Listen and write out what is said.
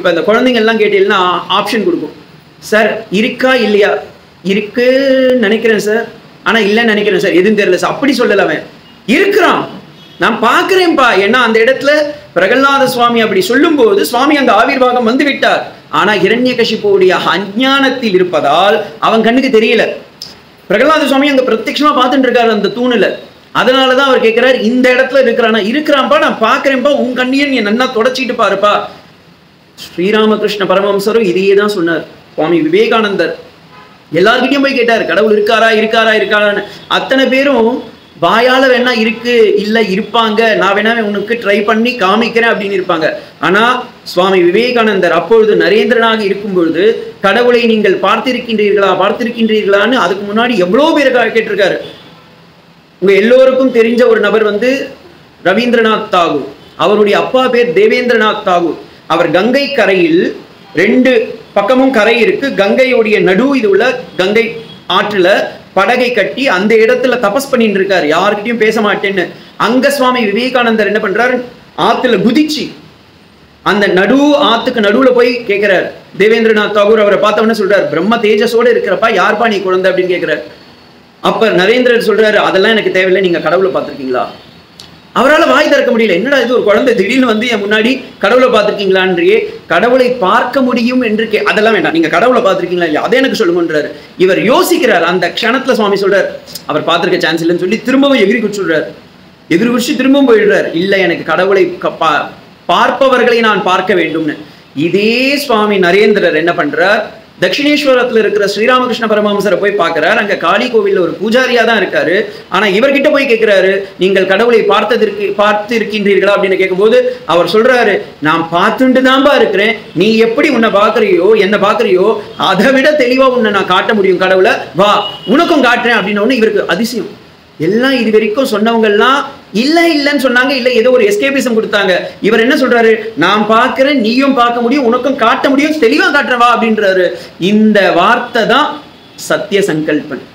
இப்போ இந்த குழந்தைங்க எல்லாம் கேட்டீங்கன்னா ஆப்ஷன் கொடுக்கும் சார் இருக்கா இல்லையா இருக்குன்னு நினைக்கிறேன் சார் ஆனா இல்லைன்னு நினைக்கிறேன் சார் எதுவும் தெரியல சார் அப்படி சொல்லல அவன் இருக்கிறான் நான் பார்க்கிறேன்ப்பா ஏன்னா அந்த இடத்துல பிரகலாத சுவாமி அப்படி சொல்லும்போது சுவாமி அங்க ஆவிர்வாகம் வந்து விட்டார் ஆனா இரண்யகசிப்புடைய அஞ்ஞானத்தில் இருப்பதால் அவன் கண்ணுக்கு தெரியல பிரகலாத சுவாமி அங்க பிரத்யட்சமா பார்த்துட்டு இருக்காரு அந்த தூணுல அதனாலதான் அவர் கேட்கிறார் இந்த இடத்துல இருக்கிறானா இருக்கிறான்ப்பா நான் பார்க்கிறேன்ப்பா உன் கண்ணியை நீ நன்னா தொடச்சிட்டு பாருப்பா ஸ்ரீராமகிருஷ்ண பரமஹம்சரும் இதையே தான் சொன்னார் சுவாமி விவேகானந்தர் எல்லார்கிட்டயும் போய் கேட்டார் கடவுள் இருக்காரா இருக்காரா இருக்காரான்னு அத்தனை பேரும் வாயால வேணா இருக்கு இல்ல இருப்பாங்க நான் வேணா உனக்கு ட்ரை பண்ணி காமிக்கிறேன் அப்படின்னு இருப்பாங்க ஆனா சுவாமி விவேகானந்தர் அப்பொழுது நரேந்திரனாக இருக்கும் பொழுது கடவுளை நீங்கள் பார்த்திருக்கின்றீர்களா பார்த்திருக்கின்றீர்களான்னு அதுக்கு முன்னாடி எவ்வளவு பேர் கேட்டிருக்காரு உங்க எல்லோருக்கும் தெரிஞ்ச ஒரு நபர் வந்து ரவீந்திரநாத் தாகூர் அவருடைய அப்பா பேர் தேவேந்திரநாத் தாகூர் அவர் கங்கை கரையில் ரெண்டு பக்கமும் கரை இருக்கு கங்கையுடைய நடு இது உள்ள கங்கை ஆற்றுல படகை கட்டி அந்த இடத்துல தபஸ் பண்ணிட்டு இருக்காரு யார்கிட்டயும் பேச மாட்டேன்னு அங்க சுவாமி விவேகானந்தர் என்ன பண்றாரு ஆத்துல குதிச்சு அந்த நடு ஆத்துக்கு நடுவுல போய் கேட்கிறார் தேவேந்திரநாத் தாகூர் அவரை பார்த்தவொடனே சொல்றாரு பிரம்ம தேஜஸோட இருக்கிறப்பா யார்ப்பா நீ குழந்தை அப்படின்னு கேட்கிறார் அப்ப நரேந்திரர் சொல்றாரு அதெல்லாம் எனக்கு தேவையில்லை நீங்க கடவுளை பார்த்திருக்கீங்களா அவரால் வாய் திறக்க முடியல என்னடா இது ஒரு குழந்தை திடீர்னு வந்து என் முன்னாடி கடவுளை பார்த்திருக்கீங்களான்றியே கடவுளை பார்க்க முடியும் என்று கே அதெல்லாம் வேண்டாம் நீங்க கடவுளை பார்த்திருக்கீங்களா இல்லையா அதை எனக்கு சொல்லுங்கன்றாரு இவர் யோசிக்கிறார் அந்த க்ஷணத்துல சுவாமி சொல்றார் அவர் பார்த்திருக்க சான்ஸ் இல்லைன்னு சொல்லி திரும்பவும் எகிரி குடிச்சுடுறாரு எகிரி குடிச்சு திரும்பவும் போயிடுறார் இல்லை எனக்கு கடவுளை க- பா- பார்ப்பவர்களை நான் பார்க்க வேண்டும்னு இதே சுவாமி நரேந்திரர் என்ன பண்றார் தட்சிணேஸ்வரத்துல இருக்கிற ஸ்ரீராமகிருஷ்ண பரமஹம்சரை போய் பார்க்கறார் அங்க காளி கோவில்ல ஒரு பூஜாரியா தான் இருக்காரு ஆனா இவர்கிட்ட போய் கேட்கிறாரு நீங்கள் கடவுளை பார்த்ததற்கு பார்த்து இருக்கின்றீர்களா அப்படின்னு கேட்கும்போது அவர் சொல்றாரு நான் பார்த்துட்டு தான்பா இருக்கிறேன் நீ எப்படி உன்னை பார்க்கறியோ என்ன பார்க்கறியோ அதை விட தெளிவா உன்னை நான் காட்ட முடியும் கடவுளை வா உனக்கும் காட்டுறேன் அப்படின்ன உடனே இவருக்கு அதிசயம் எல்லாம் இது வரைக்கும் சொன்னவங்க எல்லாம் இல்ல இல்லைன்னு சொன்னாங்க இல்ல ஏதோ ஒரு எஸ்கேபிசம் கொடுத்தாங்க இவர் என்ன சொல்றாரு நான் பார்க்கிறேன் நீயும் பார்க்க முடியும் உனக்கும் காட்ட முடியும் தெளிவா காட்டுறவா அப்படின்றாரு இந்த வார்த்தை தான் சத்திய சங்கல்பன்